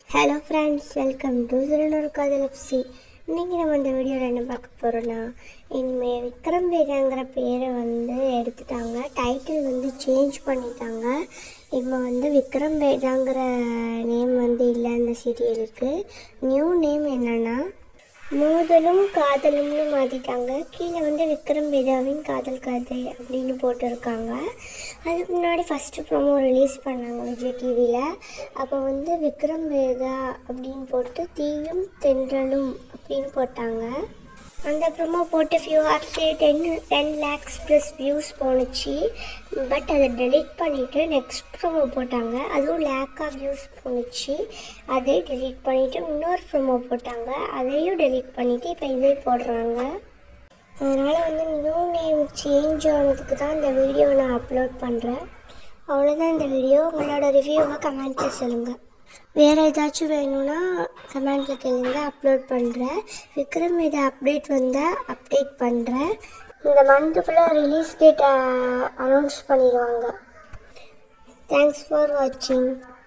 hello friends welcome to திருநூறு காதல் FC இன்றைக்கி நம்ம இந்த வீடியோவில் என்ன பார்க்க போகிறோன்னா இனிமேல் விக்ரம் வேதாங்கிற பேரை வந்து எடுத்துட்டாங்க டைட்டில் வந்து சேஞ்ச் பண்ணிட்டாங்க இப்போ வந்து விக்ரம் வேதாங்கிற நேம் வந்து இல்லை அந்த சீரியலுக்கு நியூ நேம் என்னென்னா மோதலும் காதலும்னு மாற்றிட்டாங்க கீழே வந்து விக்ரம் வேதாவின் காதல் கதை அப்படின்னு போட்டிருக்காங்க அதுக்கு முன்னாடி ஃபஸ்ட்டு ப்ரோமோ ரிலீஸ் பண்ணாங்க விஜய் டிவியில் அப்போ வந்து விக்ரம் வேதா அப்படின்னு போட்டு தீயும் தென்றலும் அப்படின்னு போட்டாங்க அந்த ப்ரோமோ போட்டு ஃபியூ ஹார்ஸ்லேயே ten ten lakhs plus views போணுச்சு பட் அதை டெலீட் பண்ணிவிட்டு நெக்ஸ்ட் ப்ரோமோ போட்டாங்க அதுவும் லேக்காக வியூஸ் போணுச்சு அதை டெலீட் பண்ணிவிட்டு இன்னொரு ப்ரோமோ போட்டாங்க அதையும் டெலீட் பண்ணிவிட்டு இப்போ இதே போடுறாங்க அதனால் வந்து நியூ நேம் சேஞ்ச் ஆனதுக்கு தான் இந்த வீடியோ நான் அப்லோட் பண்ணுறேன் அவ்வளோதான் இந்த வீடியோ உங்களோட ரிவ்யூவை கமெண்ட்டில் சொல்லுங்கள் வேறு ஏதாச்சும் வேணும்னா கமெண்ட்டில் கேளுங்க அப்லோட் பண்ணுறேன் விக்ரம் இது அப்டேட் வந்தால் அப்டேட் பண்ணுறேன் இந்த மந்த்துக்குள்ளே ரிலீஸ் டேட் அனௌன்ஸ் பண்ணிடுவாங்க தேங்க்ஸ் ஃபார் வாட்சிங்